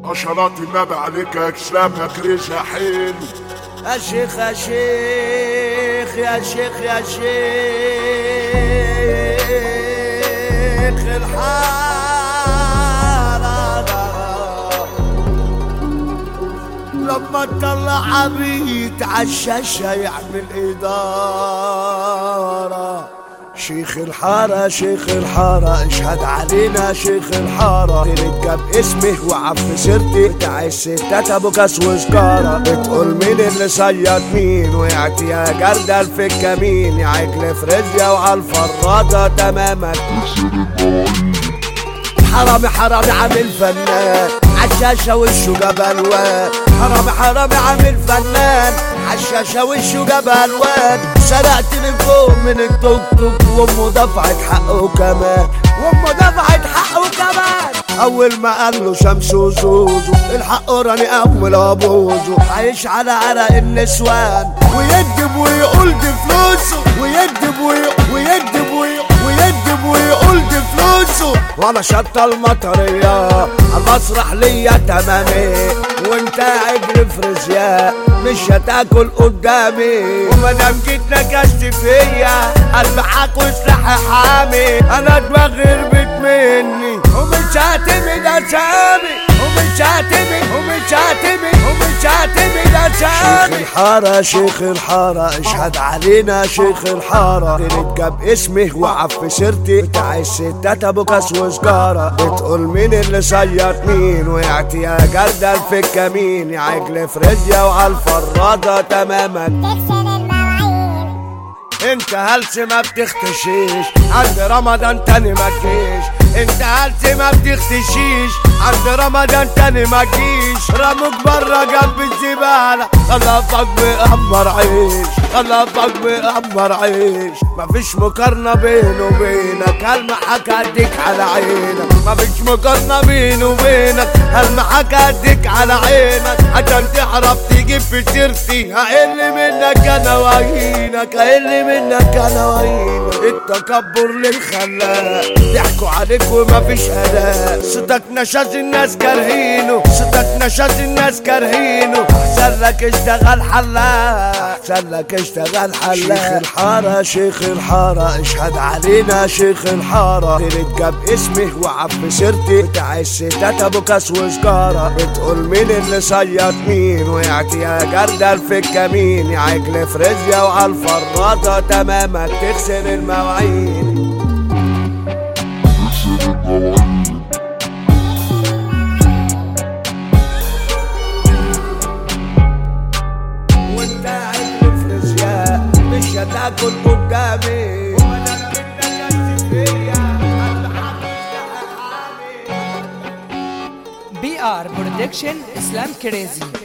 عشرات النبي عليك يا اسلام يا كريشة حلو يا شيخ يا شيخ يا شيخ يا شيخ الحارة لما تطلع عبيد عالشاشة يعمل إدارة شيخ الحارة شيخ الحارة اشهد علينا شيخ الحارة ترجع باسمه وعف سيرتي بتاع الستات ابو كاس وسكارة بتقول مين اللي صيد مين وقعت يا جردل في الكمين يا عجل فريزيا وعلى الفرادة تماما حرامي حرامي عامل فنان عالشاشة وشه جاب الوان حرامي حرامي عامل فنان عالشاشة وشه جاب الوان سرقت تليفون من التوك توك وامه دفعت حقه كمان وامه دفعت حقه كمان اول ما قال له شمس وزوزو الحق راني اول ابوزو عايش على عرق النسوان ويكذب ويقول دي فلوسه ويكذب وي- ويكذب وي- ويكذب ويقول دي فلوسه وانا شطة المطرية المسرح ليا تمامي وانت عجل فريزيا مش هتاكل قدامي ومادام جيت نكشت فيا قلبي حاكل سلاح حامي انا دماغي هربت مني ومش هعتمد اسامي ومش هعتمد ومش هعتمد ومش هعتمد اسامي شيخ الحارة شيخ الحارة اشهد علينا شيخ الحارة ترجع باسمه وعف سيرتي بتاع الستات ابو كاس وسجارة بتقول مين اللي صيد مين وقعت يا جردل في الكمين يا عجل فريزيا وعلى الفرادة تماما تكسر المواعين انت هلس ما بتختشيش عند رمضان تاني ما تجيش انت هلس ما بتختشيش عند رمضان تاني ما تجيش رموك برا جنب الزبالة خلفك بأمر عيش خلفك بأمر عيش مفيش مقارنة بينه وبينك هلمحك هديك على عينك مفيش مقارنة بينه وبينك هلمحك هديك على عينك عشان تعرف تجيب في سيرتي هقل منك انا وهينك هقل منك انا وهينك التكبر للخلاق ضحكوا عليك ومفيش هلاك صوتك نشاز الناس كارهينه صوتك نشاز الناس كارهينه احسن لك اشتغل حلاق احسن لك اشتغل حلاق شيخ الحارة شيخ الحارة اشهد علينا شيخ الحارة ترجع باسمه وعف سيرتي بتاع الستات ابو كاس وسجارة بتقول مين اللي صيد مين وقعت يا جردل في الكمين يا عجل فريزيا وعلى الفرادة تماما تغسل المواعين وانت عجل فريزيا مش هتاكل قدامي وانا بدك فيا بي ار برودكشن اسلام كريزي